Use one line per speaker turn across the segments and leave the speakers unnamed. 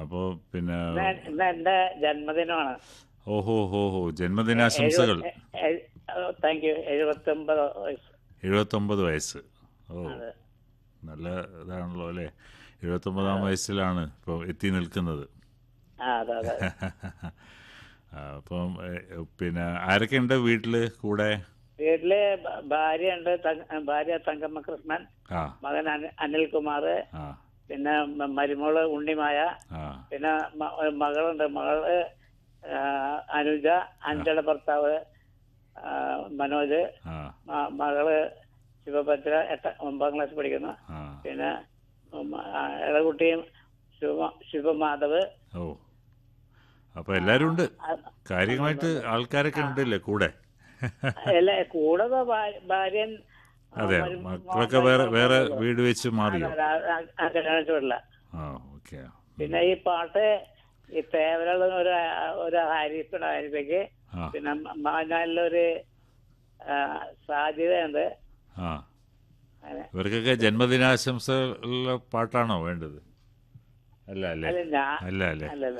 അപ്പോൾ പിന്നെ
ഇന്ന് ഇന്ന് എന്റെ ജന്മദിനമാണ്
ഓഹോ ഹോ ഹോ ജന്മദിനാശംസകൾ
താങ്ക് യു എഴുപത്തി ഒമ്പത് വയസ്സ്
എഴുപത്തൊമ്പത് വയസ്സ് ഓ
അതെ.
നല്ല ഇതാണല്ലോ അല്ലേ എഴുപത്തൊമ്പതാം വയസ്സിലാണ് ഇപ്പോൾ എത്തി നിൽക്കുന്നത്
ആ അതെ അതെ
ആ, അപ്പം എ, പിന്നെ ആരൊക്കെ ഉണ്ട് വീട്ടിൽ കൂടെ
വീട്ടില് ഭ- ഭാര്യയുണ്ട് തങ്ക- ഭാര്യ തങ്കമ്മ കൃഷ്ണൻ
ആ
മകൻ അനി- അനിൽകുമാർ
ആ
പിന്നെ മ- മരുമോള് ഉണ്ണിമായ
ആ
പിന്നെ മ- ഒരു മകളുണ്ട് മകള് ആ, അനുജ അനുജയുടെ ഭർത്താവ് ആ, മനോജ്
ആ
മ- മകള് ശിവഭദ്ര എട്ട ഒമ്പതാം ക്ലാസ് പഠിക്കുന്നു
ആ
പിന്നെ ഉം, ആ, ഇളകുട്ടിയും ശിവ ശിവമാധവ്
ഓ അപ്പോൾ എല്ലാവരും ഉണ്ട്
ആ,
കാര്യമായിട്ട് ആൾക്കാരൊക്കെ ഉണ്ടല്ലേ കൂടെ
അല്ല കൂടെ ഇപ്പൊ ഭാ- ഭാര്യൻ ആ,
അതെ
മരു-
മക്കളൊക്കെ വേറെ വേറെ വീട് വെച്ച് മാറിയോ
ആ, ആ, ആ, കല്യാണിച്ചിട്ടില്ല
ആ ഓക്കെ
പിന്നെ ഈ പാട്ട് ഈ തേവലുള്ള ഒരു ഒരു ഹാരിഫുണ്ട് ഹാരിഫയ്ക്ക്
ആ
പിന്നെ മാഞ്ഞാലിലൊരു ആ, സാധ്യതയുണ്ട്
ആ
അങ്ങനെ.
ഇവർക്കൊക്കെ ജന്മദിനാശംസയുള്ള പാട്ടാണോ വേണ്ടത് അല്ല അല്ലേ
അല്ല ഞാൻ
അല്ല അല്ലേ
അല്ലല്ല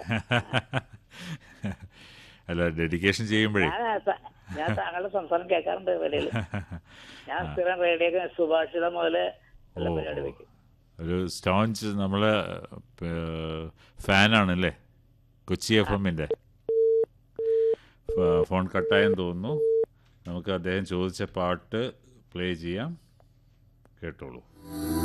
അല്ല ഡെഡിക്കേഷൻ ചെയ്യുമ്പോഴേ
ഞാൻ ത- ഞാൻ താങ്കളുടെ സംസാരം കേൾക്കാറുണ്ട് റേഡിയോയിൽ ഞാൻ സ്ഥിരം റേഡിയോ സുഭാഷിതം മുതല് എല്ലാ
ഓ,
പരിപാടി
ഓ.
വെക്കും
ഒരു സ്റ്റോൺസ് നമ്മളെ ഫാനാണല്ലേ കൊച്ചി എഫ് എമ്മിൻ്റെ ഫോൺ കട്ടായെന്ന് തോന്നുന്നു നമുക്ക് അദ്ദേഹം ചോദിച്ച പാട്ട് പ്ലേ ചെയ്യാം കേട്ടോളൂ